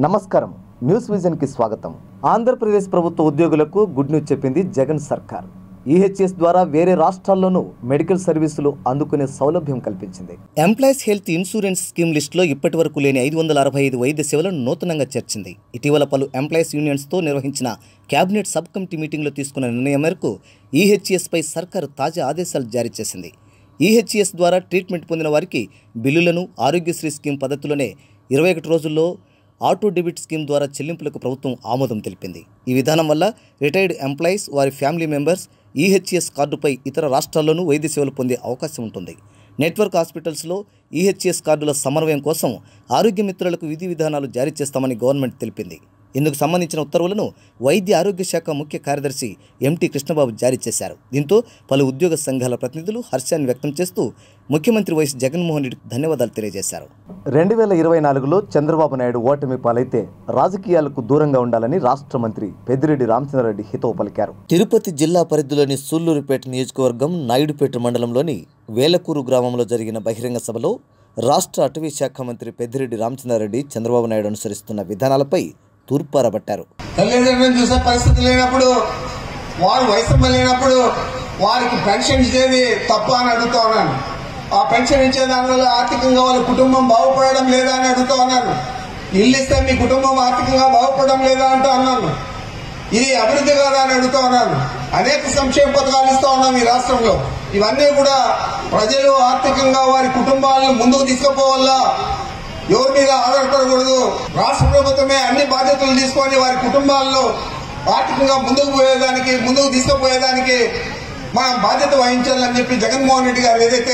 నమస్కారం న్యూస్ విజన్కి స్వాగతం ఆంధ్రప్రదేశ్ ప్రభుత్వ ఉద్యోగులకు గుడ్ న్యూస్ చెప్పింది జగన్ సర్కార్ ఈహెచ్ఎస్ ద్వారా వేరే రాష్ట్రాల్లోనూ మెడికల్ సర్వీసులు అందుకునే సౌలభ్యం కల్పించింది ఎంప్లాయీస్ హెల్త్ ఇన్సూరెన్స్ స్కీమ్ లిస్టులో ఇప్పటి వరకు లేని ఐదు వందల అరవై ఐదు వైద్య సేవలను నూతనంగా చేర్చింది ఇటీవల పలు ఎంప్లాయీస్ యూనియన్స్తో నిర్వహించిన కేబినెట్ సబ్ కమిటీ మీటింగ్లో తీసుకున్న నిర్ణయం మేరకు ఈహెచ్ఎస్పై సర్కారు తాజా ఆదేశాలు జారీ చేసింది ఈహెచ్ఎస్ ద్వారా ట్రీట్మెంట్ పొందిన వారికి బిల్లులను ఆరోగ్యశ్రీ స్కీమ్ పద్ధతిలోనే ఇరవై ఒకటి రోజుల్లో ఆటో డెబిట్ స్కీమ్ ద్వారా చెల్లింపులకు ప్రభుత్వం ఆమోదం తెలిపింది ఈ విధానం వల్ల రిటైర్డ్ ఎంప్లాయీస్ వారి ఫ్యామిలీ మెంబర్స్ ఈహెచ్ఎస్ కార్డుపై ఇతర రాష్ట్రాల్లోనూ వైద్య సేవలు పొందే అవకాశం ఉంటుంది నెట్వర్క్ హాస్పిటల్స్లో ఈహెచ్ఎస్ కార్డుల సమన్వయం కోసం ఆరోగ్య మిత్రులకు విధి విధానాలు జారీ చేస్తామని గవర్నమెంట్ తెలిపింది ఇందుకు సంబంధించిన ఉత్తర్వులను వైద్య ఆరోగ్య శాఖ ముఖ్య కార్యదర్శి ఎంటీ కృష్ణబాబు జారీ చేశారు దీంతో పలు ఉద్యోగ సంఘాల ప్రతినిధులు హర్షాన్ని వ్యక్తం చేస్తూ ముఖ్యమంత్రి వైఎస్ జగన్మోహన్ రెడ్డికి ధన్యవాదాలు తెలియజేశారు రెండు వేల ఇరవై నాలుగులో చంద్రబాబు నాయుడు ఓటమి పాలైతే రాజకీయాలకు దూరంగా ఉండాలని రాష్ట్ర మంత్రి పెద్దిరెడ్డి రామచంద్రారెడ్డి హితవు పలికారు తిరుపతి జిల్లా పరిధిలోని సూళ్లూరుపేట నియోజకవర్గం నాయుడుపేట మండలంలోని వేలకూరు గ్రామంలో జరిగిన బహిరంగ సభలో రాష్ట్ర అటవీ శాఖ మంత్రి పెద్దిరెడ్డి రామచంద్రారెడ్డి చంద్రబాబు నాయుడు అనుసరిస్తున్న విధానాలపై తూర్పారబట్టారు తల్లిదండ్రులను చూసే పరిస్థితి లేనప్పుడు వారు వయసు లేనప్పుడు వారికి పెన్షన్ ఇచ్చేది తప్ప అని అడుగుతా ఉన్నాను ఆ పెన్షన్ ఇచ్చే దానివల్ల ఆర్థికంగా వాళ్ళ కుటుంబం బాగుపడడం లేదా అని అడుగుతా ఉన్నాను ఇల్లు ఇస్తే మీ కుటుంబం ఆర్థికంగా బాగుపడడం లేదా అంటూ అన్నాను ఇది అభివృద్ధి కాదా అని అడుగుతా ఉన్నాను అనేక సంక్షేమ పథకాలు ఇస్తా ఉన్నాం ఈ రాష్ట్రంలో ఇవన్నీ కూడా ప్రజలు ఆర్థికంగా వారి కుటుంబాలను ముందుకు తీసుకుపోవాలా ఎవరి మీద ఆధారపడకూడదు రాష్ట్ర ప్రభుత్వమే అన్ని బాధ్యతలు తీసుకొని వారి కుటుంబాల్లో ఆర్థికంగా ముందుకు పోయేదానికి ముందుకు తీసుకుపోయేదానికి మనం బాధ్యత వహించాలని చెప్పి జగన్మోహన్ రెడ్డి గారు ఏదైతే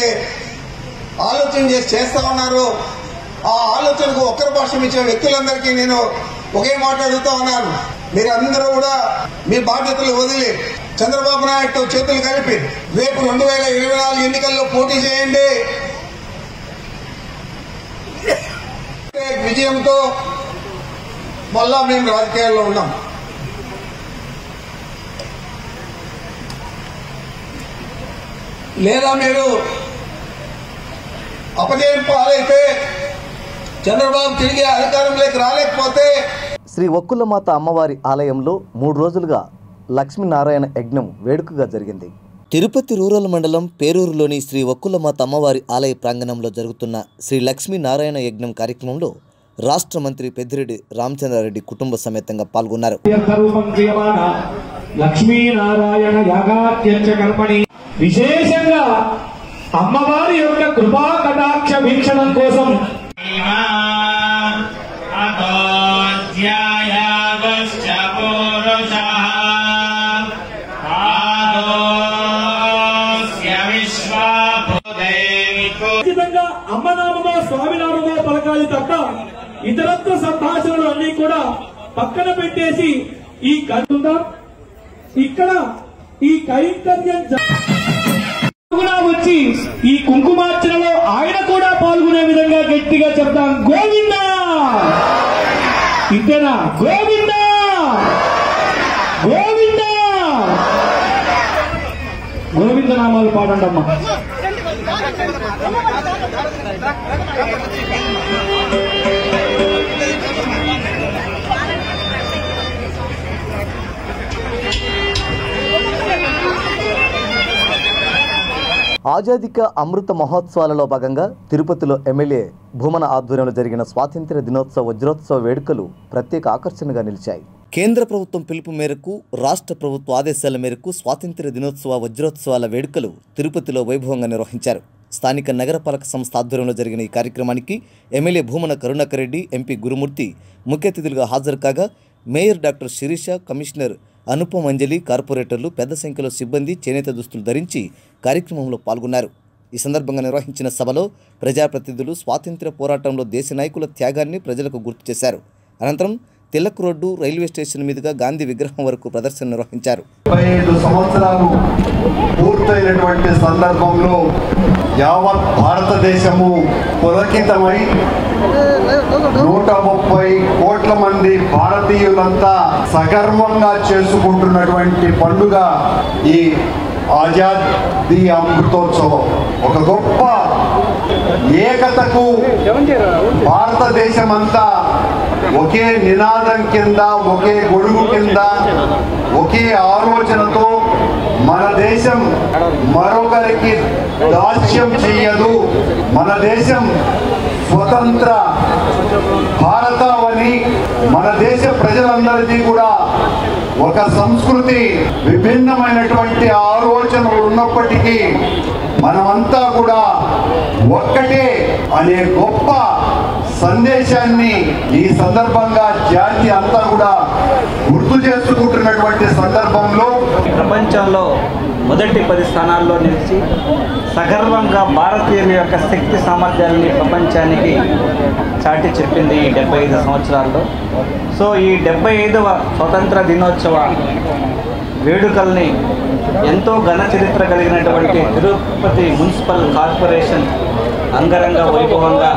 ఆలోచన చేసి చేస్తా ఉన్నారో ఆ ఆలోచనకు ఒక్కరి భాషం ఇచ్చే వ్యక్తులందరికీ నేను ఒకే మాట అడుగుతా ఉన్నాను మీరందరూ కూడా మీ బాధ్యతలు వదిలి చంద్రబాబు నాయుడుతో చేతులు కలిపి రేపు రెండు వేల ఇరవై నాలుగు ఎన్నికల్లో పోటీ చేయండి విజయంతో మళ్ళా మేము రాజకీయాల్లో ఉన్నాం లేదా మీరు అపజయం పాలైతే చంద్రబాబు తిరిగి అధికారంలోకి రాలేకపోతే శ్రీ ఒక్కులమాత అమ్మవారి ఆలయంలో మూడు రోజులుగా లక్ష్మీనారాయణ యజ్ఞం వేడుకగా జరిగింది తిరుపతి రూరల్ మండలం పేరూరులోని శ్రీ ఒక్కులమాత అమ్మవారి ఆలయ ప్రాంగణంలో జరుగుతున్న శ్రీ లక్ష్మీనారాయణ యజ్ఞం కార్యక్రమంలో రాష్ట్ర మంత్రి పెద్దిరెడ్డి రామచంద్రారెడ్డి కుటుంబ సమేతంగా పాల్గొన్నారు సర్వం క్రియమాణ లక్ష్మీనారాయణ యాగాత్యంచ కర్మణి విశేషంగా అమ్మవారి యొక్క కృపా కటాక్ష వీక్షణం కోసం అతోధ్యాయాగశ్చ పూరుషः పాదోస్య విశ్వాభూతైకో ఖచ్చితంగా అమ్మనామమో స్వామినామమో పలకాలి తప్ప ఇతరత్వ సంభాషణలు అన్ని కూడా పక్కన పెట్టేసి ఈ కలుగుదా ఇక్కడ ఈ కైంకర్యం జ- కూడా వచ్చి ఈ కుంకుమార్చనలో ఆయన కూడా పాల్గొనే విధంగా గట్టిగా చెప్తాం గోవింద ఇంతేనా గోవింద గోవింద గోవింద నామాలు పాడండి అమ్మా ఆజాదిక అమృత మహోత్సవాలలో భాగంగా తిరుపతిలో ఎమ్మెల్యే భూమన ఆధ్వర్యంలో జరిగిన స్వాతంత్ర్య దినోత్సవ వజ్రోత్సవ వేడుకలు ప్రత్యేక ఆకర్షణగా నిలిచాయి కేంద్ర ప్రభుత్వం పిలుపు మేరకు రాష్ట్ర ప్రభుత్వ ఆదేశాల మేరకు స్వాతంత్ర్య దినోత్సవ వజ్రోత్సవాల వేడుకలు తిరుపతిలో వైభవంగా నిర్వహించారు స్థానిక నగరపాలక సంస్థ ఆధ్వర్యంలో జరిగిన ఈ కార్యక్రమానికి ఎమ్మెల్యే భూమన కరుణాకర్ రెడ్డి ఎంపీ గురుమూర్తి ముఖ్య అతిథులుగా హాజరు కాగా mayor doctor Sirisha commissioner Anupam Anjali కార్పొరేటర్లు పెద్ద సంఖ్యలో సిబ్బంది చేనేత దుస్తులు ధరించి కార్యక్రమంలో పాల్గొన్నారు ఈ సందర్భంగా నిర్వహించిన సభలో ప్రజాప్రతినిధులు స్వాతంత్ర్య పోరాటంలో దేశ నాయకుల త్యాగాన్ని ప్రజలకు గుర్తు చేశారు అనంతరం తిలక్ రోడ్డు రైల్వే స్టేషన్ మీదుగా గాంధీ విగ్రహం వరకు ప్రదర్శన నిర్వహించారు ముప్పై ఐదు సంవత్సరాలు పూర్తయినటువంటి సందర్భంలో యావత్ భారతదేశము పులకితమై నూట ముప్పై కోట్ల మంది భారతీయులంతా సగర్వంగా చేసుకుంటున్నటువంటి పండుగ ఈ ఆజాదీ అమృతోత్సవం ఒక గొప్ప ఏకతకు భారతదేశం అంతా ఒకే నినాదం కింద ఒకే గొడుగు కింద ఒకే ఆలోచనతో మన దేశం మరొకరికి దాస్యం చెయ్యదు మన దేశం స్వతంత్ర భారతమని మన దేశ ప్రజలందరికీ కూడా ఒక సంస్కృతి విభిన్నమైనటువంటి ఆలోచనలు ఉన్నప్పటికీ మనమంతా కూడా ఒక్కటే అనే గొప్ప సందేశాన్ని ఈ సందర్భంగా జాతి అంతా కూడా గుర్తు చేసుకుంటున్నటువంటి సందర్భంలో ప్రపంచంలో మొదటి పది స్థానాల్లో నిలిచి సగర్వంగా భారతీయుల యొక్క శక్తి సామర్థ్యాన్ని ప్రపంచానికి చాటి చెప్పింది ఈ డెబ్బై ఐదు సంవత్సరాల్లో సో ఈ డెబ్బై ఐదవ స్వతంత్ర దినోత్సవ వేడుకల్ని ఎంతో ఘన చరిత్ర కలిగినటువంటి తిరుపతి మున్సిపల్ కార్పొరేషన్ అంగరంగ వైభవంగా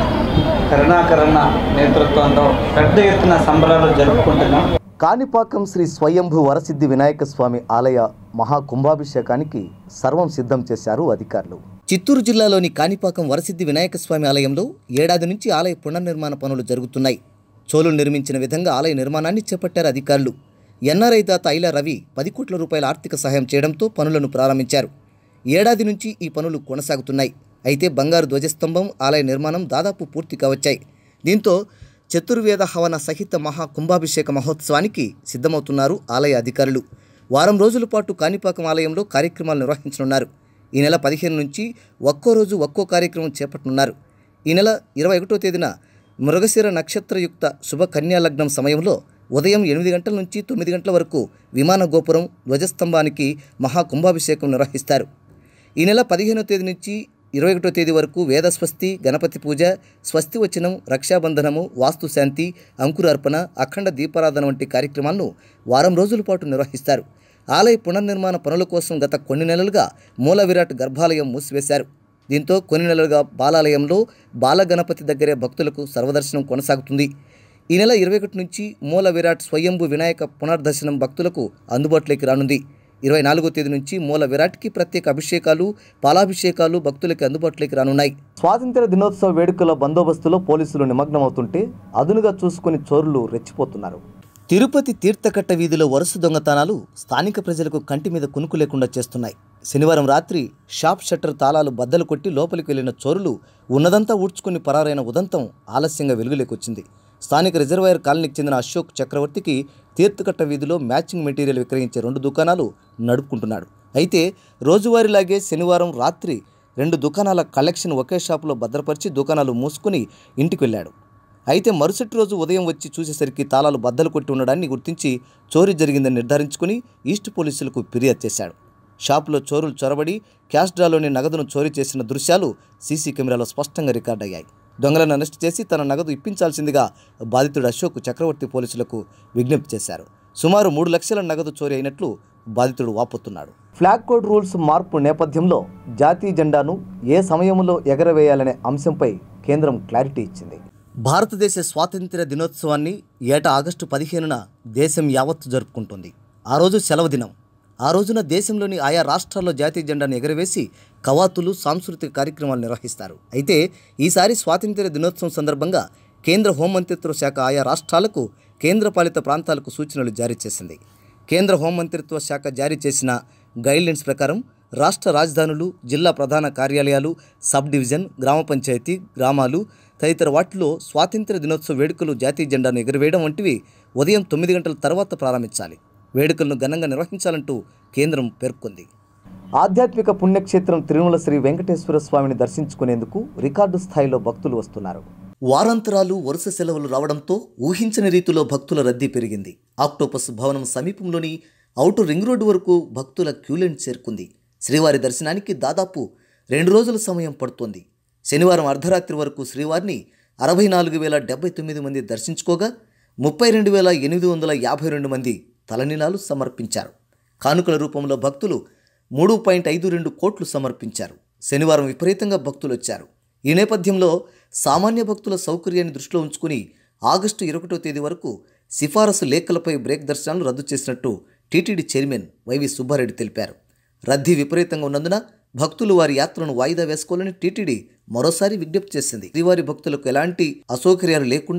కరుణాకరణ నేతృత్వంలో పెద్ద ఎత్తున సంబరాలు జరుపుకుంటున్నాం కాణిపాకం శ్రీ స్వయంభూ వరసిద్ధి వినాయక స్వామి ఆలయ మహా కుంభాభిషేకానికి సర్వం సిద్ధం చేశారు అధికారులు చిత్తూరు జిల్లాలోని కాణిపాకం వరసిద్ధి వినాయక స్వామి ఆలయంలో ఏడాది నుంచి ఆలయ పునర్నిర్మాణ పనులు జరుగుతున్నాయి చోళులు నిర్మించిన విధంగా ఆలయ నిర్మాణాన్ని చేపట్టారు అధికారులు ఎన్ఆర్ఐ దాత ఐల రవి పది కోట్ల రూపాయల ఆర్థిక సహాయం చేయడంతో పనులను ప్రారంభించారు ఏడాది నుంచి ఈ పనులు కొనసాగుతున్నాయి అయితే బంగారు ధ్వజస్తంభం ఆలయ నిర్మాణం దాదాపు పూర్తి కావచ్చాయి దీంతో చతుర్వేద హవన సహిత మహా కుంభాభిషేక మహోత్సవానికి సిద్ధమవుతున్నారు ఆలయ అధికారులు వారం రోజుల పాటు కాణిపాకం ఆలయంలో కార్యక్రమాలు నిర్వహించనున్నారు ఈ నెల పదిహేను నుంచి ఒక్కో రోజు ఒక్కో కార్యక్రమం చేపట్టనున్నారు ఈ నెల ఇరవై ఒకటో తేదీన మృగశిర నక్షత్రయుక్త శుభ కన్యా లగ్నం సమయంలో ఉదయం ఎనిమిది గంటల నుంచి తొమ్మిది గంటల వరకు విమాన గోపురం ధ్వజస్తంభానికి మహా కుంభాభిషేకం నిర్వహిస్తారు ఈ నెల పదిహేనో తేదీ నుంచి ఇరవై ఒకటో తేదీ వరకు వేదస్వస్తి గణపతి పూజ స్వస్తి వచనం రక్షాబంధనము వాస్తుశాంతి అంకురార్పణ అఖండ దీపారాధన వంటి కార్యక్రమాలను వారం రోజుల పాటు నిర్వహిస్తారు ఆలయ పునర్నిర్మాణ పనుల కోసం గత కొన్ని నెలలుగా మూల విరాట్ గర్భాలయం మూసివేశారు దీంతో కొన్ని నెలలుగా బాలాలయంలో బాలగణపతి దగ్గరే భక్తులకు సర్వదర్శనం కొనసాగుతుంది ఈ నెల ఇరవై ఒకటి నుంచి మూల విరాట్ స్వయంభు వినాయక పునర్దర్శనం భక్తులకు అందుబాటులోకి రానుంది ఇరవై నాలుగో తేదీ నుంచి మూల విరాట్కి ప్రత్యేక అభిషేకాలు పాలాభిషేకాలు భక్తులకి అందుబాటులోకి రానున్నాయి స్వాతంత్ర దినోత్సవ వేడుకల బందోబస్తులో పోలీసులు నిమగ్నమవుతుంటే అదునుగా చూసుకుని చోరులు రెచ్చిపోతున్నారు తిరుపతి తీర్థకట్ట వీధిలో వరుస దొంగతనాలు స్థానిక ప్రజలకు కంటి మీద కునుకు లేకుండా చేస్తున్నాయి శనివారం రాత్రి షాప్ షట్టర్ తాళాలు బద్దలు కొట్టి లోపలికి వెళ్లిన చోరులు ఉన్నదంతా ఊడ్చుకుని పరారైన ఉదంతం ఆలస్యంగా వెలుగులేకొచ్చింది స్థానిక రిజర్వాయర్ కాలనీకి చెందిన అశోక్ చక్రవర్తికి తీర్థకట్ట వీధిలో మ్యాచింగ్ మెటీరియల్ విక్రయించే రెండు దుకాణాలు నడుపుకుంటున్నాడు అయితే రోజువారీలాగే శనివారం రాత్రి రెండు దుకాణాల కలెక్షన్ ఒకే షాపులో భద్రపరిచి దుకాణాలు మూసుకుని ఇంటికి వెళ్ళాడు అయితే మరుసటి రోజు ఉదయం వచ్చి చూసేసరికి తాళాలు బద్దలు కొట్టి ఉండడాన్ని గుర్తించి చోరీ జరిగిందని నిర్ధారించుకుని ఈస్ట్ పోలీసులకు ఫిర్యాదు చేశాడు షాపులో చోరులు చొరబడి క్యాష్ డ్రాలోని నగదును చోరీ చేసిన దృశ్యాలు సీసీ కెమెరాలో స్పష్టంగా రికార్డయ్యాయి దొంగలను అరెస్ట్ చేసి తన నగదు ఇప్పించాల్సిందిగా బాధితుడు అశోక్ చక్రవర్తి పోలీసులకు విజ్ఞప్తి చేశారు సుమారు మూడు లక్షల నగదు చోరీ అయినట్లు బాధితుడు వాపోతున్నాడు ఫ్లాగ్ కోడ్ రూల్స్ మార్పు నేపథ్యంలో జాతీయ జెండాను ఏ సమయంలో ఎగరవేయాలనే అంశంపై కేంద్రం క్లారిటీ ఇచ్చింది భారతదేశ స్వాతంత్ర్య దినోత్సవాన్ని ఏటా ఆగస్టు పదిహేనున దేశం యావత్తు జరుపుకుంటుంది ఆ రోజు సెలవు దినం ఆ రోజున దేశంలోని ఆయా రాష్ట్రాల్లో జాతీయ జెండాను ఎగరవేసి కవాతులు సాంస్కృతిక కార్యక్రమాలు నిర్వహిస్తారు అయితే ఈసారి స్వాతంత్ర్య దినోత్సవం సందర్భంగా కేంద్ర హోంమంత్రిత్వ శాఖ ఆయా రాష్ట్రాలకు కేంద్రపాలిత ప్రాంతాలకు సూచనలు జారీ చేసింది కేంద్ర హోంమంత్రిత్వ శాఖ జారీ చేసిన గైడ్లైన్స్ ప్రకారం రాష్ట్ర రాజధానులు జిల్లా ప్రధాన కార్యాలయాలు సబ్ డివిజన్ గ్రామ పంచాయతీ గ్రామాలు తదితర వాటిలో స్వాతంత్ర్య దినోత్సవ వేడుకలు జాతీయ జెండాను ఎగురవేయడం వంటివి ఉదయం తొమ్మిది గంటల తర్వాత ప్రారంభించాలి వేడుకలను ఘనంగా నిర్వహించాలంటూ కేంద్రం పేర్కొంది ఆధ్యాత్మిక పుణ్యక్షేత్రం తిరుమల శ్రీ వెంకటేశ్వర స్వామిని దర్శించుకునేందుకు రికార్డు స్థాయిలో భక్తులు వస్తున్నారు వారాంతరాలు వరుస సెలవులు రావడంతో ఊహించని రీతిలో భక్తుల రద్దీ పెరిగింది ఆక్టోపస్ భవనం సమీపంలోని ఔటర్ రింగ్ రోడ్డు వరకు భక్తుల క్యూలెంట్ చేరుకుంది శ్రీవారి దర్శనానికి దాదాపు రెండు రోజుల సమయం పడుతోంది శనివారం అర్ధరాత్రి వరకు శ్రీవారిని అరవై నాలుగు వేల డెబ్బై తొమ్మిది మంది దర్శించుకోగా ముప్పై రెండు వేల ఎనిమిది వందల యాభై రెండు మంది తలనీలాలు సమర్పించారు కానుకల రూపంలో భక్తులు మూడు పాయింట్ ఐదు రెండు కోట్లు సమర్పించారు శనివారం విపరీతంగా భక్తులు వచ్చారు ఈ నేపథ్యంలో సామాన్య భక్తుల సౌకర్యాన్ని దృష్టిలో ఉంచుకుని ఆగస్టు ఇరవటో తేదీ వరకు సిఫారసు లేఖలపై బ్రేక్ దర్శనాలు రద్దు చేసినట్టు టీటీడీ చైర్మన్ వైవి సుబ్బారెడ్డి తెలిపారు రద్దీ విపరీతంగా ఉన్నందున భక్తులు వారి యాత్రను వాయిదా వేసుకోవాలని టీటీడీ మరోసారి విజ్ఞప్తి చేసింది శ్రీవారి భక్తులకు ఎలాంటి అసౌకర్యాలు లేకుండా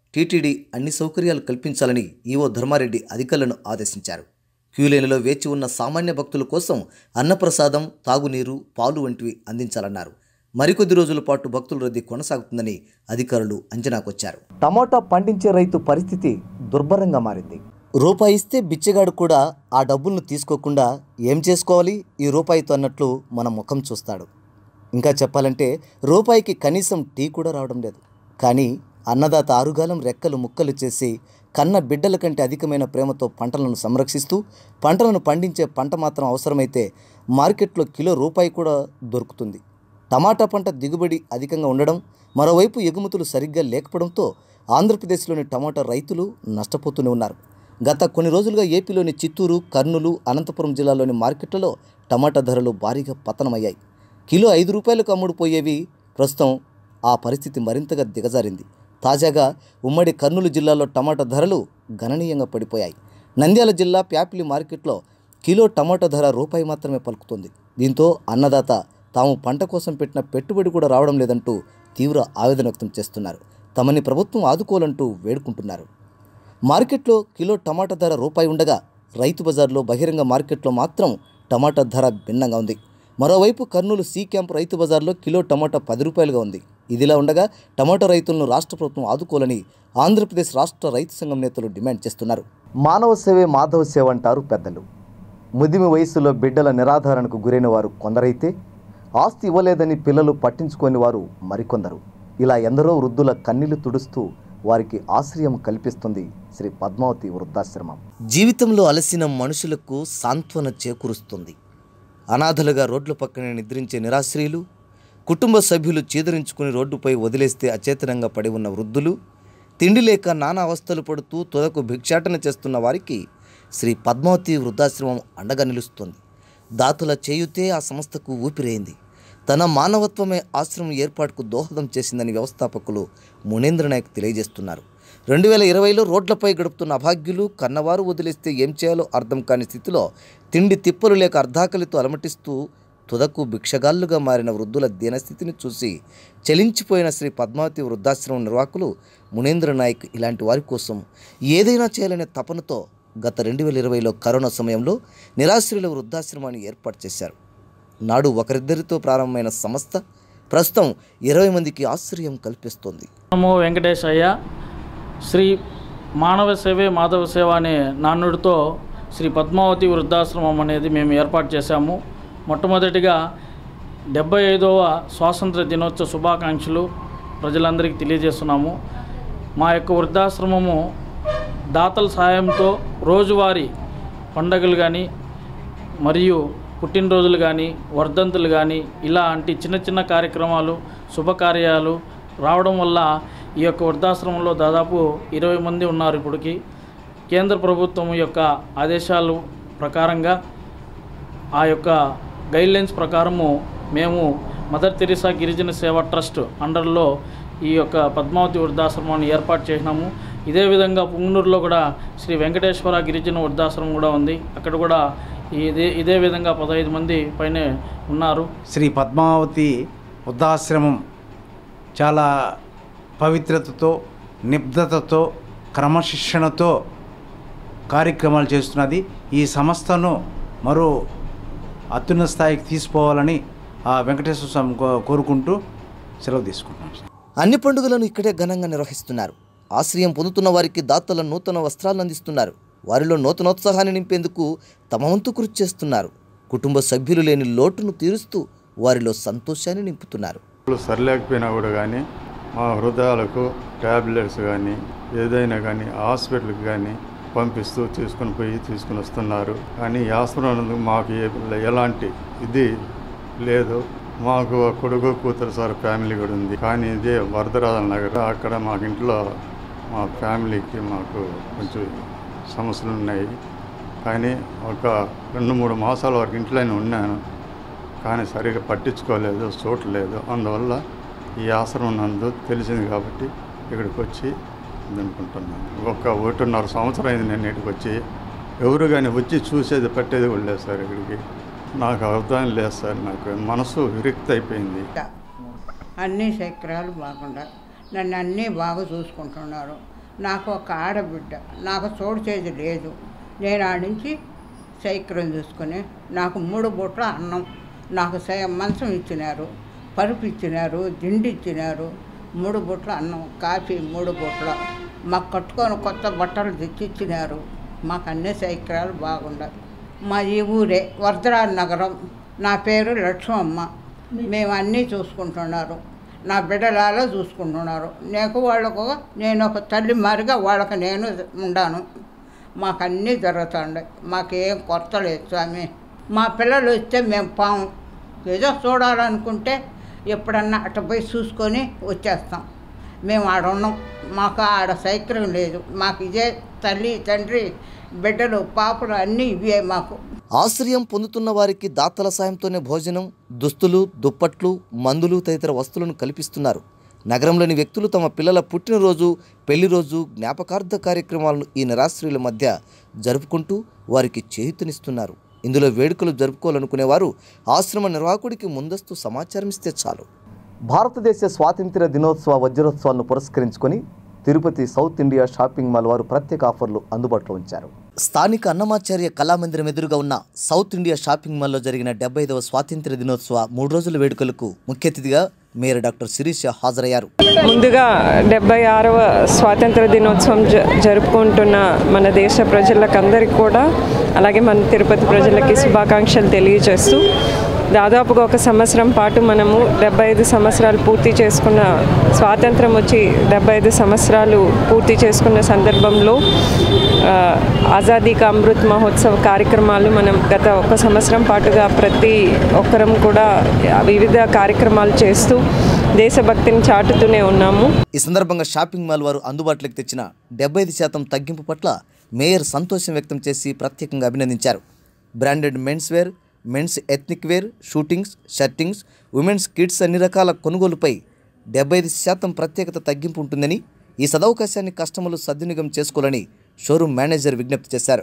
టీటీడీ అన్ని సౌకర్యాలు కల్పించాలని ఈవో ధర్మారెడ్డి అధికారులను ఆదేశించారు క్యూలైన్లో వేచి ఉన్న సామాన్య భక్తుల కోసం అన్నప్రసాదం తాగునీరు పాలు వంటివి అందించాలన్నారు మరికొద్ది రోజుల పాటు భక్తుల రద్దీ కొనసాగుతుందని అధికారులు అంచనాకొచ్చారు టమోటా పండించే రైతు పరిస్థితి దుర్భరంగా మారింది రూపాయి ఇస్తే బిచ్చగాడు కూడా ఆ డబ్బులను తీసుకోకుండా ఏం చేసుకోవాలి ఈ రూపాయితో అన్నట్లు మన ముఖం చూస్తాడు ఇంకా చెప్పాలంటే రూపాయికి కనీసం టీ కూడా రావడం లేదు కానీ అన్నదాత ఆరుగాలం రెక్కలు ముక్కలు చేసి కన్న బిడ్డల కంటే అధికమైన ప్రేమతో పంటలను సంరక్షిస్తూ పంటలను పండించే పంట మాత్రం అవసరమైతే మార్కెట్లో కిలో రూపాయి కూడా దొరుకుతుంది టమాటా పంట దిగుబడి అధికంగా ఉండడం మరోవైపు ఎగుమతులు సరిగ్గా లేకపోవడంతో ఆంధ్రప్రదేశ్లోని టమాటా రైతులు నష్టపోతూనే ఉన్నారు గత కొన్ని రోజులుగా ఏపీలోని చిత్తూరు కర్నూలు అనంతపురం జిల్లాలోని మార్కెట్లలో టమాటా ధరలు భారీగా పతనమయ్యాయి కిలో ఐదు రూపాయలకు అమ్ముడుపోయేవి ప్రస్తుతం ఆ పరిస్థితి మరింతగా దిగజారింది తాజాగా ఉమ్మడి కర్నూలు జిల్లాలో టమాటా ధరలు గణనీయంగా పడిపోయాయి నంద్యాల జిల్లా ప్యాపిలి మార్కెట్లో కిలో టమాటా ధర రూపాయి మాత్రమే పలుకుతుంది దీంతో అన్నదాత తాము పంట కోసం పెట్టిన పెట్టుబడి కూడా రావడం లేదంటూ తీవ్ర ఆవేదన వ్యక్తం చేస్తున్నారు తమని ప్రభుత్వం ఆదుకోవాలంటూ వేడుకుంటున్నారు మార్కెట్లో కిలో టమాటా ధర రూపాయి ఉండగా రైతు బజార్లో బహిరంగ మార్కెట్లో మాత్రం టమాటా ధర భిన్నంగా ఉంది మరోవైపు కర్నూలు సి క్యాంప్ రైతు బజార్లో కిలో టమాటా పది రూపాయలుగా ఉంది ఇదిలా ఉండగా టమాటా రైతులను రాష్ట్ర ప్రభుత్వం ఆదుకోవాలని ఆంధ్రప్రదేశ్ రాష్ట్ర రైతు సంఘం నేతలు డిమాండ్ చేస్తున్నారు మానవ సేవే మాధవ సేవ అంటారు పెద్దలు ముదిమి వయసులో బిడ్డల నిరాధారణకు గురైన వారు కొందరైతే ఆస్తి ఇవ్వలేదని పిల్లలు పట్టించుకోని వారు మరికొందరు ఇలా ఎందరో వృద్ధుల కన్నీళ్లు తుడుస్తూ వారికి ఆశ్రయం కల్పిస్తుంది శ్రీ పద్మావతి వృద్ధాశ్రమం జీవితంలో అలసిన మనుషులకు సాంత్వన చేకూరుస్తుంది అనాథలుగా రోడ్ల పక్కనే నిద్రించే నిరాశ్రయులు కుటుంబ సభ్యులు చీదరించుకుని రోడ్డుపై వదిలేస్తే అచేతనంగా పడి ఉన్న వృద్ధులు తిండి లేక నానా అవస్థలు పడుతూ తుదకు భిక్షాటన చేస్తున్న వారికి శ్రీ పద్మావతి వృద్ధాశ్రమం అండగా నిలుస్తుంది దాతల చేయుతే ఆ సంస్థకు ఊపిరైంది తన మానవత్వమే ఆశ్రమం ఏర్పాటుకు దోహదం చేసిందని వ్యవస్థాపకులు మునేంద్ర నాయక్ తెలియజేస్తున్నారు రెండు వేల ఇరవైలో రోడ్లపై గడుపుతున్న అభాగ్యులు కన్నవారు వదిలేస్తే ఏం చేయాలో అర్థం కాని స్థితిలో తిండి తిప్పలు లేక అర్ధాకలితో అలమటిస్తూ తుదకు భిక్షగాళ్లుగా మారిన వృద్ధుల దీనస్థితిని చూసి చలించిపోయిన శ్రీ పద్మావతి వృద్ధాశ్రమం నిర్వాహకులు మునేంద్ర నాయక్ ఇలాంటి వారి కోసం ఏదైనా చేయాలనే తపనతో గత రెండు వేల ఇరవైలో కరోనా సమయంలో నిరాశ్రయుల వృద్ధాశ్రమాన్ని ఏర్పాటు చేశారు నాడు ఒకరిద్దరితో ప్రారంభమైన సంస్థ ప్రస్తుతం ఇరవై మందికి ఆశ్రయం కల్పిస్తోంది నమో వెంకటేశయ్య శ్రీ మానవ సేవే మాధవ సేవ అనే నానుడితో శ్రీ పద్మావతి వృద్ధాశ్రమం అనేది మేము ఏర్పాటు చేశాము మొట్టమొదటిగా డెబ్బై ఐదవ స్వాతంత్ర దినోత్సవ శుభాకాంక్షలు ప్రజలందరికీ తెలియజేస్తున్నాము మా యొక్క వృద్ధాశ్రమము దాతల సహాయంతో రోజువారీ పండగలు కానీ మరియు పుట్టినరోజులు కానీ వర్ధంతులు కానీ ఇలాంటి చిన్న చిన్న కార్యక్రమాలు శుభకార్యాలు రావడం వల్ల ఈ యొక్క వృద్ధాశ్రమంలో దాదాపు ఇరవై మంది ఉన్నారు ఇప్పటికి కేంద్ర ప్రభుత్వం యొక్క ఆదేశాలు ప్రకారంగా ఆ యొక్క గైడ్లైన్స్ ప్రకారము మేము మదర్ తెరిసా గిరిజన సేవ ట్రస్ట్ అండర్లో ఈ యొక్క పద్మావతి వృద్ధాశ్రమాన్ని ఏర్పాటు చేసినాము ఇదే విధంగా పుంగనూరులో కూడా శ్రీ వెంకటేశ్వర గిరిజన వృద్ధాశ్రమం కూడా ఉంది అక్కడ కూడా ఇదే ఇదే విధంగా పదహైదు మంది పైనే ఉన్నారు శ్రీ పద్మావతి వృద్ధాశ్రమం చాలా పవిత్రతతో నిబ్ధతతో క్రమశిక్షణతో కార్యక్రమాలు చేస్తున్నది ఈ సంస్థను మరో అత్యున్నత స్థాయికి తీసుకోవాలని ఆ వెంకటేశ్వర స్వామి కో- కోరుకుంటూ సెలవు తీసుకుంటున్నాం అన్ని పండుగలను ఇక్కడే ఘనంగా నిర్వహిస్తున్నారు ఆశ్రయం పొందుతున్న వారికి దాతల నూతన వస్త్రాలను అందిస్తున్నారు వారిలో నూతనోత్సాహాన్ని నింపేందుకు తమ వంతు కృషి చేస్తున్నారు కుటుంబ సభ్యులు లేని లోటును తీరుస్తూ వారిలో సంతోషాన్ని నింపుతున్నారు ఇప్పుడు సరిలేకపోయినా కూడా కానీ మా హృదయాలకు ట్యాబ్లెట్స్ కానీ ఏదైనా కానీ హాస్పిటల్కి కానీ పంపిస్తూ తీసుకుని పోయి తీసుకుని వస్తున్నారు కానీ ఈ ఆశ్రమం మాకు ఏ- ఎలాంటి ఇది లేదు మాకు ఒక కొడుకు కూతురు సార్ ఫ్యామిలీ కూడా ఉంది కానీ ఇదే వరదరాజ నగర్ అక్కడ మాకు ఇంట్లో మా ఫ్యామిలీకి మాకు కొంచెం సమస్యలు ఉన్నాయి కానీ ఒక రెండు మూడు మాసాల వరకు ఇంట్లోనే ఉన్నాను కానీ సరిగా పట్టించుకోలేదు చూడలేదు అందువల్ల ఈ ఆశ్రమం నందు తెలిసింది కాబట్టి ఇక్కడికి వచ్చి ఇది అనుకుంటున్నాను ఒక ఒకటిన్నర సంవత్సరం అయింది నేను ఇక్కడికి వచ్చి ఎవరు కానీ వచ్చి చూసేది పట్టేది కూడా లేదు సార్ ఇక్కడికి నాకు అర్థం లేదు సార్ నాకు మనసు విరక్తి అయిపోయింది అన్ని చక్రాలు బాగుండా నన్ను అన్నీ బాగా చూసుకుంటున్నారు నాకు ఒక ఆడబిడ్డ నాకు చూడచేది లేదు నేను ఆడ నుంచి సైక్రం చూసుకొని నాకు మూడు బూట్ల అన్నం నాకు సై మంచం ఇచ్చినారు పరుపు ఇచ్చినారు దిండి ఇచ్చినారు మూడు బూట్ల అన్నం కాఫీ మూడు బూట్ల మాకు కట్టుకొని కొత్త బట్టలు తెచ్చి ఇచ్చినారు మాకు అన్ని సైక్రాలు బాగుండాలి మా ఈ ఊరే వర్ధరాజ్ నగరం నా పేరు లక్ష్మమ్మ మేము అన్నీ చూసుకుంటున్నారు నా బిడ్డలాలో చూసుకుంటున్నారు నాకు వాళ్ళకు నేను ఒక తల్లి మారిగా వాళ్ళకి నేను ఉండాను మాకు అన్నీ జరుగుతుండే మాకేం కొరత లేదు స్వామి మా పిల్లలు వస్తే మేము పాము ఏదో చూడాలనుకుంటే ఎప్పుడన్నా అటు పోయి చూసుకొని వచ్చేస్తాం మేము ఆడ ఉన్నాం మాకు ఆడ సైక్రం లేదు మాకు ఇదే తల్లి తండ్రి బిడ్డలు పాపలు అన్నీ ఇవే మాకు ఆశ్రయం పొందుతున్న వారికి దాతల సాయంతోనే భోజనం దుస్తులు దుప్పట్లు మందులు తదితర వస్తువులను కల్పిస్తున్నారు నగరంలోని వ్యక్తులు తమ పిల్లల పుట్టినరోజు పెళ్లి రోజు జ్ఞాపకార్థ కార్యక్రమాలను ఈ నిరాశ్రయుల మధ్య జరుపుకుంటూ వారికి చేయుతనిస్తున్నారు ఇందులో వేడుకలు జరుపుకోవాలనుకునేవారు ఆశ్రమ నిర్వాహకుడికి ముందస్తు సమాచారం ఇస్తే చాలు భారతదేశ స్వాతంత్ర్య దినోత్సవ వజ్రోత్సవాలను పురస్కరించుకొని Tirupati south India shopping mall వారు ప్రత్యేక ఆఫర్లు అందుబాటులో ఉంచారు స్థానిక అన్నమాచార్య కళామందిరం ఎదురుగా ఉన్న సౌత్ ఇండియా షాపింగ్ మాల్లో జరిగిన డెబ్బై ఐదవ స్వాతంత్ర్య దినోత్సవ మూడు రోజుల వేడుకలకు ముఖ్య అతిథిగా మేయర్ డాక్టర్ శిరీష హాజరయ్యారు ముందుగా డెబ్బై ఆరవ స్వాతంత్ర దినోత్సవం జ జరుపుకుంటున్న మన దేశ ప్రజలకందరికీ కూడా అలాగే మన తిరుపతి ప్రజలకి శుభాకాంక్షలు తెలియజేస్తూ దాదాపుగా ఒక సంవత్సరం పాటు మనము డెబ్బై ఐదు సంవత్సరాలు పూర్తి చేసుకున్న స్వాతంత్రం వచ్చి డెబ్బై ఐదు సంవత్సరాలు పూర్తి చేసుకున్న సందర్భంలో ఆ, ఆజాదీ కా అమృత్ మహోత్సవ్ కార్యక్రమాలు మనం గత ఒక సంవత్సరం పాటుగా ప్రతి ఒక్కరం కూడా వివిధ కార్యక్రమాలు చేస్తూ దేశభక్తిని చాటుతూనే ఉన్నాము ఈ సందర్భంగా షాపింగ్ మాల్ వారు అందుబాటులోకి తెచ్చిన డెబ్బై ఐదు శాతం తగ్గింపు పట్ల మేయర్ సంతోషం వ్యక్తం చేసి ప్రత్యేకంగా అభినందించారు branded men's wear men's ethnic wear shootings shirtings women's kids అన్ని రకాల కొనుగోలుపై డెబ్బై ఐదు శాతం ప్రత్యేకత తగ్గింపు ఉంటుందని ఈ సదవకాశాన్ని కస్టమర్లు సద్వినియోగం చేసుకోవాలని షోరూమ్ మేనేజర్ విజ్ఞప్తి చేశారు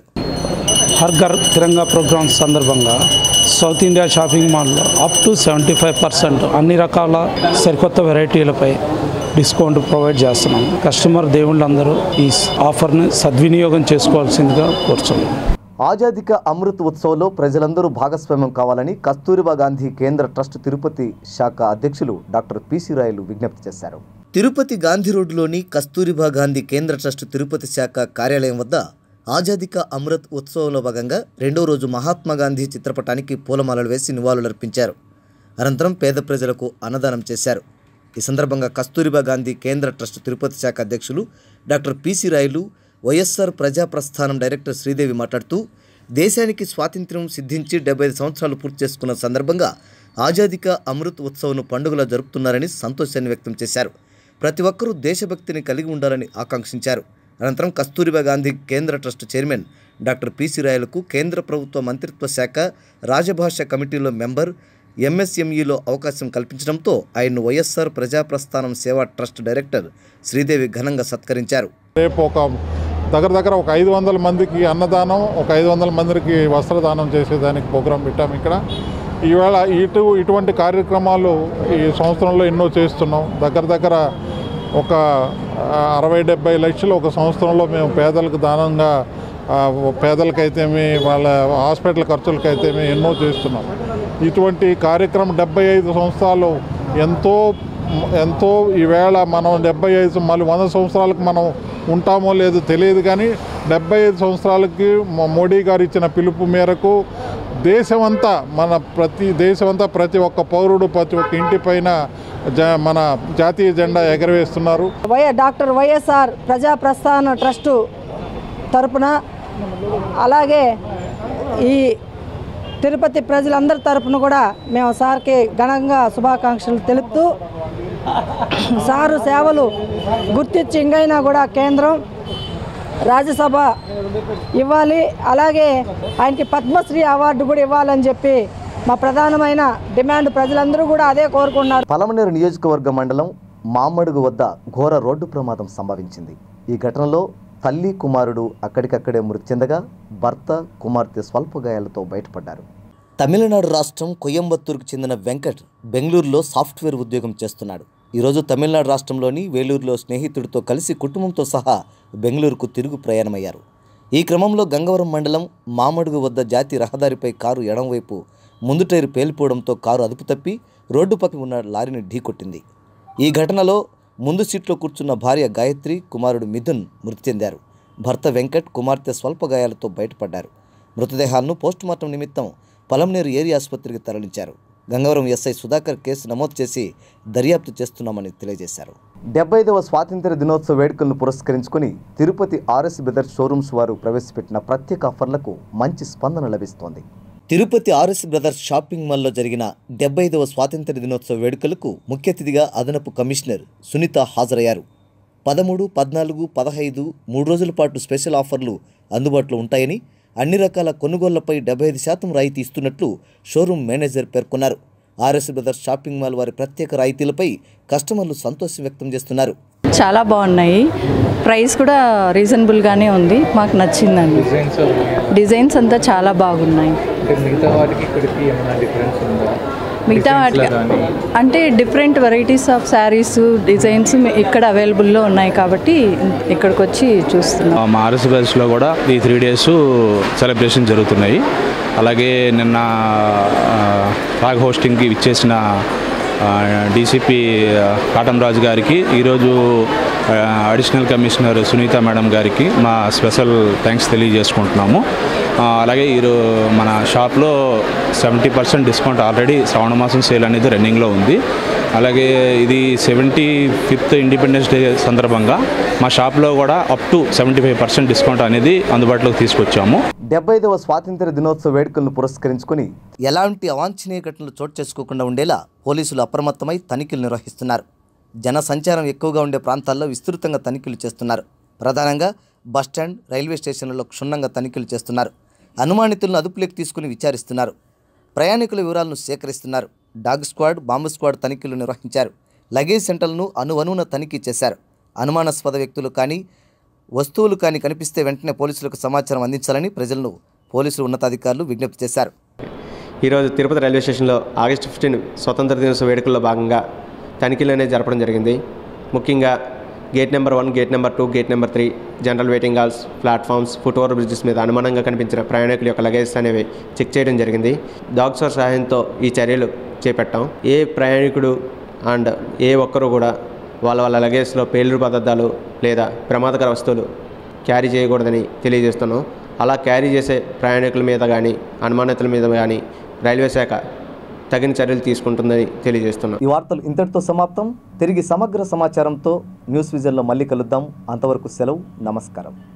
హర్ ఘర్ తిరంగా ప్రోగ్రామ్ సందర్భంగా సౌత్ ఇండియా షాపింగ్ మాల్లో up to seventy five percent అన్ని రకాల సరికొత్త వెరైటీలపై డిస్కౌంట్ ప్రొవైడ్ చేస్తున్నాం కస్టమర్ దేవుళ్ళందరూ ఈ ఆఫర్ని సద్వినియోగం చేసుకోవాల్సిందిగా కోరుతున్నాం ఆజాదిక అమృత్ ఉత్సవ్లో ప్రజలందరూ భాగస్వామ్యం కావాలని కస్తూరిబా గాంధీ కేంద్ర ట్రస్ట్ తిరుపతి శాఖ అధ్యక్షులు డాక్టర్ పిసి రాయలు విజ్ఞప్తి చేశారు తిరుపతి గాంధీ రోడ్డులోని కస్తూరిబా గాంధీ కేంద్ర ట్రస్ట్ తిరుపతి శాఖ కార్యాలయం వద్ద ఆజాదిక అమృత్ ఉత్సవంలో భాగంగా రెండో రోజు మహాత్మా గాంధీ చిత్రపటానికి పూలమాలలు వేసి నివాళులర్పించారు అనంతరం పేద ప్రజలకు అన్నదానం చేశారు ఈ సందర్భంగా కస్తూరిబా గాంధీ కేంద్ర ట్రస్ట్ తిరుపతి శాఖ అధ్యక్షులు డాక్టర్ పిసి రాయలు వైఎస్ఆర్ ప్రజా ప్రస్థానం డైరెక్టర్ శ్రీదేవి మాట్లాడుతూ దేశానికి స్వాతంత్ర్యం సిద్ధించి డెబ్బై ఐదు సంవత్సరాలు పూర్తి చేసుకున్న సందర్భంగా ఆజాదిక అమృత్ ఉత్సవ్ను పండుగలా జరుపుతున్నారని సంతోషాన్ని వ్యక్తం చేశారు ప్రతి ఒక్కరూ దేశభక్తిని కలిగి ఉండాలని ఆకాంక్షించారు అనంతరం కస్తూరిబా గాంధీ కేంద్ర ట్రస్ట్ చైర్మన్ డాక్టర్ పిసి రాయలకు కేంద్ర ప్రభుత్వ మంత్రిత్వ శాఖ రాజభాష కమిటీలో మెంబర్ ఎంఎస్ఎంఈలో అవకాశం కల్పించడంతో ఆయన్ను వైఎస్ఆర్ ప్రజాప్రస్థానం సేవా ట్రస్ట్ డైరెక్టర్ శ్రీదేవి ఘనంగా సత్కరించారు రేపు ఒక దగ్గర దగ్గర ఒక ఐదు వందల మందికి అన్నదానం ఒక ఐదు వందల మందికి వస్త్రదానం చేసేదానికి ప్రోగ్రాం పెట్టాం ఇక్కడ ఈవేళ ఇటు ఇటువంటి కార్యక్రమాలు ఈ సంవత్సరంలో ఎన్నో చేస్తున్నాం దగ్గర దగ్గర ఒక ఆ, అరవై డెబ్బై లక్షలు ఒక సంవత్సరంలో మేము పేదలకు దానంగా ఆ, పేదలకైతేమి వాళ్ళ హాస్పిటల్ ఖర్చులకైతేమి ఎన్నో చేస్తున్నాం ఇటువంటి కార్యక్రమం డెబ్బై ఐదు సంవత్సరాలు ఎంతో ఎంతో ఈవేళ మనం డెబ్బై ఐదు మళ్ళీ వంద సంవత్సరాలకు మనం ఉంటామో లేదో తెలియదు కానీ డెబ్బై ఐదు సంవత్సరాలకి మో- మోడీ గారు ఇచ్చిన పిలుపు మేరకు దేశమంతా మన ప్రతి దేశమంతా ప్రతి ఒక్క పౌరుడు ప్రతి ఒక్క ఇంటి పైన జ మన జాతీయ జెండా ఎగరవేస్తున్నారు వై డాక్టర్ వైఎస్ఆర్ ప్రజా ప్రస్థాన ట్రస్టు తరపున అలాగే ఈ తిరుపతి ప్రజలందరి తరపున కూడా మేము సార్కి ఘనంగా శుభాకాంక్షలు తెలుపుతూ సారు సేవలు గుర్తించి ఇంకైనా కూడా కేంద్రం రాజ్యసభ ఇవ్వాలి అలాగే ఆయనకి పద్మశ్రీ అవార్డు కూడా ఇవ్వాలని చెప్పి మా ప్రధానమైన డిమాండ్ ప్రజలందరూ కూడా అదే కోరుకున్నారు పలమనేరు నియోజకవర్గ మండలం మామడుగు వద్ద ఘోర రోడ్డు ప్రమాదం సంభవించింది ఈ ఘటనలో తల్లి కుమారుడు అక్కడికక్కడే మృతి చెందగా భర్త కుమార్తె స్వల్ప గాయాలతో బయటపడ్డారు తమిళనాడు రాష్ట్రం కొయంబత్తూరుకు చెందిన వెంకట్ బెంగళూరులో సాఫ్ట్వేర్ ఉద్యోగం చేస్తున్నాడు ఈరోజు తమిళనాడు రాష్ట్రంలోని వేలూరులో స్నేహితుడితో కలిసి కుటుంబంతో సహా బెంగళూరుకు తిరుగు ప్రయాణమయ్యారు ఈ క్రమంలో గంగవరం మండలం మామడుగు వద్ద జాతీయ రహదారిపై కారు ఎడంవైపు ముందు టైరు పేలిపోవడంతో కారు అదుపు తప్పి రోడ్డు పక్కన ఉన్న లారీని ఢీకొట్టింది ఈ ఘటనలో ముందు సీట్లో కూర్చున్న భార్య గాయత్రి కుమారుడు మిథున్ మృతి చెందారు భర్త వెంకట్ కుమార్తె స్వల్ప గాయాలతో బయటపడ్డారు మృతదేహాలను పోస్టుమార్టం నిమిత్తం పలంనేరు ఏరియా ఆసుపత్రికి తరలించారు గంగవరం ఎస్ఐ సుధాకర్ కేసు నమోదు చేసి దర్యాప్తు చేస్తున్నామని తెలియజేశారు డెబ్బై ఐదవ స్వాతంత్ర్య దినోత్సవ వేడుకలను పురస్కరించుకుని తిరుపతి ఆర్ఎస్ బ్రదర్స్ షోరూమ్స్ వారు ప్రవేశపెట్టిన ప్రత్యేక ఆఫర్లకు మంచి స్పందన లభిస్తోంది తిరుపతి ఆర్ఎస్ బ్రదర్స్ షాపింగ్ మాల్లో జరిగిన డెబ్బై ఐదవ స్వాతంత్ర్య దినోత్సవ వేడుకలకు ముఖ్య అతిథిగా అదనపు కమిషనర్ సునీత హాజరయ్యారు పదమూడు పద్నాలుగు పదహైదు మూడు రోజుల పాటు స్పెషల్ ఆఫర్లు అందుబాటులో ఉంటాయని అన్ని రకాల కొనుగోళ్లపై డెబ్బై ఐదు శాతం రాయితీ ఇస్తున్నట్లు షోరూమ్ మేనేజర్ పేర్కొన్నారు ఆర్ఎస్ బ్రదర్స్ షాపింగ్ మాల్ వారి ప్రత్యేక రాయితీలపై కస్టమర్లు సంతోషం వ్యక్తం చేస్తున్నారు చాలా బాగున్నాయి ప్రైస్ కూడా రీజనబుల్గానే ఉంది మాకు నచ్చిందండి డిజైన్స్ అంతా చాలా బాగున్నాయి మిగతా వాటికి ఇక్కడికి ఏమైనా డిఫరెన్స్ ఉందా మిగతా వాటికి అంటే different varieties of saris designs ఇక్కడ అవైలబుల్లో ఉన్నాయి కాబట్టి ఇక్కడికి వచ్చి చూస్తున్నాం మా ఆర్ఎస్ బ్యాచ్లో కూడా ఈ త్రీ డేస్ సెలబ్రేషన్ జరుగుతున్నాయి అలాగే నిన్న ఫ్లాగ్ హోస్టింగ్కి ఇచ్చేసిన డీసీపీ కాటం రాజు గారికి ఈరోజు ఆ, అడిషనల్ కమిషనర్ సునీత మేడం గారికి మా స్పెషల్ థ్యాంక్స్ తెలియజేసుకుంటున్నాము ఆ, అలాగే ఈరో మన షాప్లో seventy percent discount already Shravana మాసం సేల్ అనేది రన్నింగ్లో ఉంది అలాగే ఇది సెవెంటీ ఫిఫ్త్ ఇండిపెండెన్స్ డే సందర్భంగా మా షాప్లో కూడా up to seventy five percent discount అనేది అందుబాటులోకి తీసుకొచ్చాము డెబ్బై ఐదవ స్వాతంత్ర్య దినోత్సవ వేడుకలను పురస్కరించుకుని ఎలాంటి అవాంఛనీయ ఘటనలు చోటు చేసుకోకుండా ఉండేలా పోలీసులు అప్రమత్తమై తనిఖీలు నిర్వహిస్తున్నారు జన సంచారం ఎక్కువగా ఉండే ప్రాంతాల్లో విస్తృతంగా తనిఖీలు చేస్తున్నారు ప్రధానంగా బస్టాండ్ రైల్వే స్టేషన్లలో క్షుణ్ణంగా తనిఖీలు చేస్తున్నారు అనుమానితులను అదుపులోకి తీసుకుని విచారిస్తున్నారు ప్రయాణికుల వివరాలను సేకరిస్తున్నారు డాగ్ స్క్వాడ్ బాంబు స్క్వాడ్ తనిఖీలు నిర్వహించారు లగేజ్ సెంటర్లను అనువనున తనిఖీ చేశారు అనుమానాస్పద వ్యక్తులు కానీ వస్తువులు కానీ కనిపిస్తే వెంటనే పోలీసులకు సమాచారం అందించాలని ప్రజలను పోలీసులు ఉన్నతాధికారులు విజ్ఞప్తి చేశారు ఈరోజు తిరుపతి రైల్వే స్టేషన్లో ఆగస్టు ఫిఫ్టీన్ స్వతంత్ర దినోత్సవ వేడుకల్లో భాగంగా తనిఖీలు అనేది జరపడం జరిగింది ముఖ్యంగా gate number one gate number two gate number three general waiting halls platforms foot over bridges మీద అనుమానంగా కనిపించిన ప్రయాణికుల యొక్క లగేజ్ అనేవి చెక్ చేయడం జరిగింది డాగ్ సోర్ సహాయంతో ఈ చర్యలు చేపట్టాం ఏ ప్రయాణికుడు అండ్ ఏ ఒక్కరు కూడా వాళ్ళ వాళ్ళ లగేజ్లో పేలుడు పదార్థాలు లేదా ప్రమాదకర వస్తువులు క్యారీ చేయకూడదని తెలియజేస్తున్నాం అలా క్యారీ చేసే ప్రయాణికుల మీద కానీ అనుమానితుల మీద కానీ రైల్వే శాఖ తగిన చర్యలు తీసుకుంటుందని తెలియజేస్తున్నాం ఈ వార్తలు ఇంతటితో సమాప్తం తిరిగి సమగ్ర సమాచారంతో న్యూస్ విజన్లో మళ్ళీ కలుద్దాం అంతవరకు సెలవు నమస్కారం